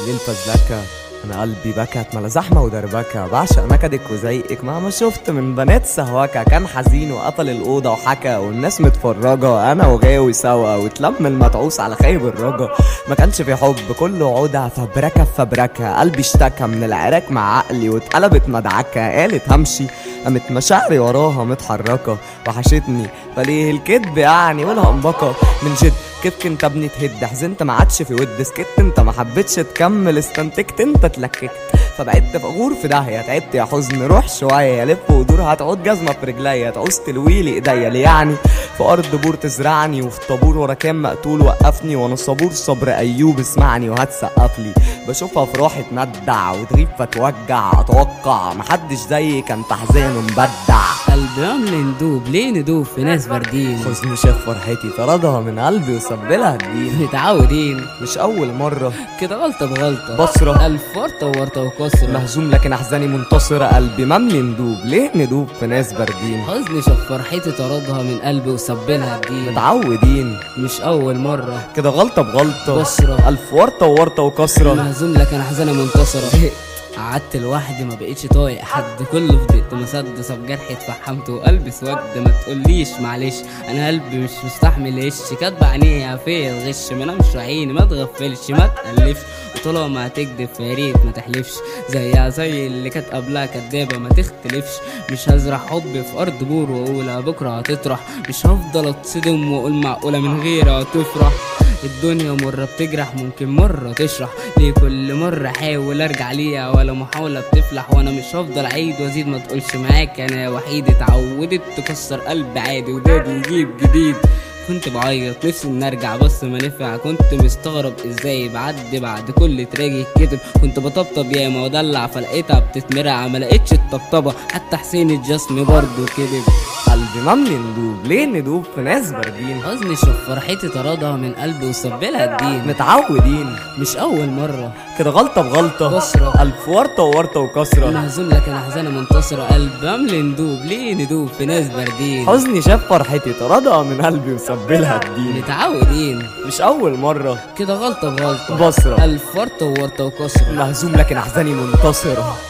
ليه الفزلكة انا قلبي بكت ملا زحمة ودربكة بعشق نكدك وزيقك مهما شفت من بنات سهوكة كان حزين وقفل الأوضة وحكى والناس متفرجة أنا وغاوي سوا واتلم المتعوس على خيب الرجا ما كانش في حب كله عودة فبركة في فبركة قلبي اشتكى من العراك مع عقلي واتقلبت مدعكة قالت همشي قامت مشاعري وراها متحركة وحشتني فليه الكدب يعني والهنبكة من جد كيف كنت ابني تهد حزنت ما عادش في ود سكت انت ما حبيتش تكمل استنتجت انت اتلككت فبقيت فغور في داهية تعبت يا حزن روح شوية لف ودور هتعود جزمة في رجليا تعوز تلويلي ايديا ليه يعني في ارض بور تزرعني وفي طابور ورا كام مقتول وقفني وانا صبور صبر ايوب اسمعني وهتسقف لي بشوفها في روحي تندع وتغيب فتوجع اتوقع محدش زيي كان تحزانه مبدع قلبي عمل ندوب ليه ندوب في ناس باردين حزن شاف فرحتي طردها من قلبي وسبلها الدين متعودين مش اول مرة كده غلطة بغلطة بصرة ألف ورطة وورطة وكسرة مهزوم لكن احزاني منتصرة قلبي مملي ندوب ليه ندوب في ناس باردين حزن شاف فرحتي طردها من قلبي وسبلها الدين متعودين مش أول مرة كده غلطة بغلطة بصرة ألف ورطة وورطة وكسرة مهزوم لكن أحزاني منتصرة قعدت لوحدي ما بقيتش طايق حد كله فضيت مسدس في جرحي اتفحمت وقلبي اسود ما تقوليش معلش انا قلبي مش مستحمل هش كاتبه عينيها فيا الغش ما نامش عيني ما تغفلش ما تقلفش طول ما هتكدب يا ريت ما تحلفش زيها زي اللي كانت قبلها كدابه ما تختلفش مش هزرع حب في ارض بور واقول بكره هتطرح مش هفضل اتصدم واقول معقوله من غيرها هتفرح الدنيا مرة بتجرح ممكن مرة تشرح ليه كل مرة احاول ارجع ليها ولا محاولة بتفلح وانا مش هفضل اعيد وازيد ما تقولش معاك انا وحيد اتعودت تكسر قلب عادي وده بيجيب جديد كنت بعيط نفسي ان ارجع بس ما نفع كنت مستغرب ازاي بعدي بعد كل تراجي كتب كنت بطبطب ياما ودلع فلقيتها بتتمرع ما لقيتش الطبطبه حتى حسين الجسم برضه كدب قلبي مملي ندوب ليه ندوب في ناس باردين حزني شوف فرحتي طردها من قلبي وسبلها الدين متعودين مش اول مره كده غلطة بغلطة بصرة. ألف ورطة وورطة وكسرة مهزوم لكن احزاني منتصرة قلب املي ندوب ليه ندوب في ناس باردين حزني شاف فرحتي طردها من قلبي وسبلها الدين متعودين مش أول مرة كده غلطة بغلطة بصرة ألف ورطة وورطة وكسرة مهزوم لكن أحزاني منتصرة